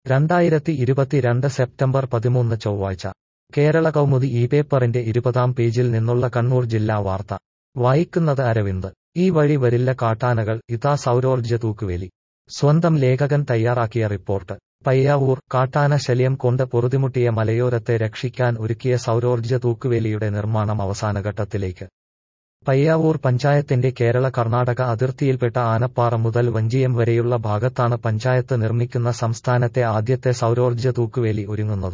രണ്ടായിരത്തി ഇരുപത്തിരണ്ട് സെപ്റ്റംബർ പതിമൂന്ന് ചൊവ്വാഴ്ച കേരള കൗമുദി ഈ പേപ്പറിന്റെ ഇരുപതാം പേജിൽ നിന്നുള്ള കണ്ണൂർ ജില്ലാ വാർത്ത വായിക്കുന്നത് അരവിന്ദ് ഈ വഴി വരില്ല കാട്ടാനകൾ ഇതാ സൗരോർജ്ജ തൂക്കുവേലി സ്വന്തം ലേഖകൻ തയ്യാറാക്കിയ റിപ്പോർട്ട് പയ്യാവൂർ കാട്ടാന ശല്യം കൊണ്ട് പൊറുതിമുട്ടിയ മലയോരത്തെ രക്ഷിക്കാൻ ഒരുക്കിയ സൗരോർജ്ജ തൂക്കുവേലിയുടെ നിർമ്മാണം അവസാനഘട്ടത്തിലേക്ക് പയ്യാവൂർ പഞ്ചായത്തിന്റെ കേരള കർണാടക അതിർത്തിയിൽപ്പെട്ട ആനപ്പാറ മുതൽ വഞ്ചിയം വരെയുള്ള ഭാഗത്താണ് പഞ്ചായത്ത് നിർമ്മിക്കുന്ന സംസ്ഥാനത്തെ ആദ്യത്തെ സൗരോർജ്ജ തൂക്കുവേലി ഒരുങ്ങുന്നത്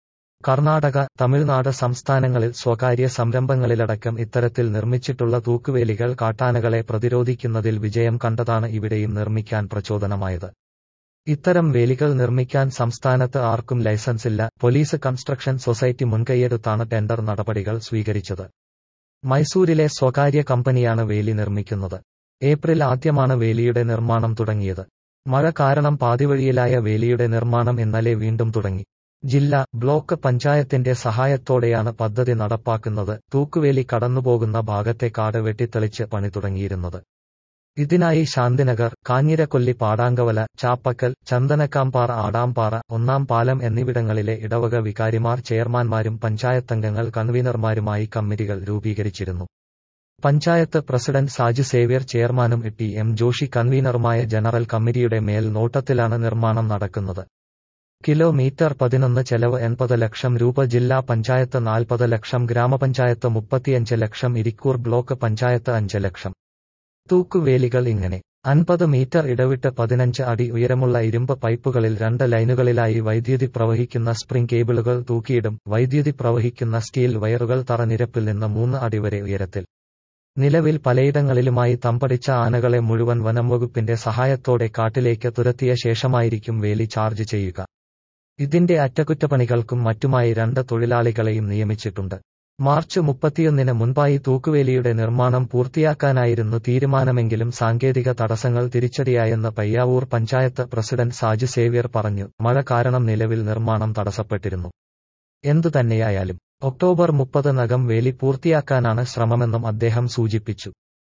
കർണാടക തമിഴ്നാട് സംസ്ഥാനങ്ങളിൽ സ്വകാര്യ സംരംഭങ്ങളിലടക്കം ഇത്തരത്തിൽ നിർമ്മിച്ചിട്ടുള്ള തൂക്കുവേലികൾ കാട്ടാനകളെ പ്രതിരോധിക്കുന്നതിൽ വിജയം കണ്ടതാണ് ഇവിടെയും നിർമ്മിക്കാൻ പ്രചോദനമായത് ഇത്തരം വേലികൾ നിർമ്മിക്കാൻ സംസ്ഥാനത്ത് ആർക്കും ലൈസൻസില്ല പോലീസ് കൺസ്ട്രക്ഷൻ സൊസൈറ്റി മുൻകൈയെടുത്താണ് ടെൻഡർ നടപടികൾ സ്വീകരിച്ചത് മൈസൂരിലെ സ്വകാര്യ കമ്പനിയാണ് വേലി നിർമ്മിക്കുന്നത് ഏപ്രിൽ ആദ്യമാണ് വേലിയുടെ നിർമ്മാണം തുടങ്ങിയത് മഴ കാരണം പാതിവഴിയിലായ വേലിയുടെ നിർമ്മാണം ഇന്നലെ വീണ്ടും തുടങ്ങി ജില്ലാ ബ്ലോക്ക് പഞ്ചായത്തിന്റെ സഹായത്തോടെയാണ് പദ്ധതി നടപ്പാക്കുന്നത് തൂക്കുവേലി കടന്നുപോകുന്ന ഭാഗത്തെ കാട് വെട്ടിത്തെളിച്ച് പണി തുടങ്ങിയിരുന്നത് ഇതിനായി ശാന്തിനഗർ കാഞ്ഞിരക്കൊല്ലി പാടാങ്കവല ചാപ്പക്കൽ ചന്ദനക്കാംപാറ ആടാംപാറ ഒന്നാം പാലം എന്നിവിടങ്ങളിലെ ഇടവക വികാരിമാർ ചെയർമാൻമാരും പഞ്ചായത്തംഗങ്ങൾ കൺവീനർമാരുമായി കമ്മിറ്റികൾ രൂപീകരിച്ചിരുന്നു പഞ്ചായത്ത് പ്രസിഡന്റ് സാജു സേവ്യർ ചെയർമാനും ടി എം ജോഷി കൺവീനറുമായ ജനറൽ കമ്മിറ്റിയുടെ മേൽനോട്ടത്തിലാണ് നിർമ്മാണം നടക്കുന്നത് കിലോമീറ്റർ പതിനൊന്ന് ചെലവ് എൺപത് ലക്ഷം രൂപ ജില്ലാ പഞ്ചായത്ത് നാൽപ്പത് ലക്ഷം ഗ്രാമപഞ്ചായത്ത് മുപ്പത്തിയഞ്ച് ലക്ഷം ഇരിക്കൂർ ബ്ലോക്ക് പഞ്ചായത്ത് അഞ്ച് ലക്ഷം തൂക്കുവേലികൾ ഇങ്ങനെ അൻപത് മീറ്റർ ഇടവിട്ട് പതിനഞ്ച് അടി ഉയരമുള്ള ഇരുമ്പ് പൈപ്പുകളിൽ രണ്ട് ലൈനുകളിലായി വൈദ്യുതി പ്രവഹിക്കുന്ന സ്പ്രിംഗ് കേബിളുകൾ തൂക്കിയിടും വൈദ്യുതി പ്രവഹിക്കുന്ന സ്റ്റീൽ വയറുകൾ തറനിരപ്പിൽ നിന്ന് മൂന്ന് അടി വരെ ഉയരത്തിൽ നിലവിൽ പലയിടങ്ങളിലുമായി തമ്പടിച്ച ആനകളെ മുഴുവൻ വനംവകുപ്പിന്റെ സഹായത്തോടെ കാട്ടിലേക്ക് തുരത്തിയ ശേഷമായിരിക്കും വേലി ചാർജ് ചെയ്യുക ഇതിന്റെ അറ്റകുറ്റപ്പണികൾക്കും മറ്റുമായി രണ്ട് തൊഴിലാളികളെയും നിയമിച്ചിട്ടുണ്ട് മാർച്ച് മുപ്പത്തിയൊന്നിന് മുൻപായി തൂക്കുവേലിയുടെ നിർമ്മാണം പൂർത്തിയാക്കാനായിരുന്നു തീരുമാനമെങ്കിലും സാങ്കേതിക തടസ്സങ്ങൾ തിരിച്ചടിയായെന്ന് പയ്യാവൂർ പഞ്ചായത്ത് പ്രസിഡന്റ് സാജു സേവ്യർ പറഞ്ഞു മഴ കാരണം നിലവിൽ നിർമ്മാണം തടസ്സപ്പെട്ടിരുന്നു എന്തുതന്നെയായാലും ഒക്ടോബർ മുപ്പത് നകം വേലി പൂർത്തിയാക്കാനാണ് ശ്രമമെന്നും അദ്ദേഹം സൂചിപ്പിച്ചു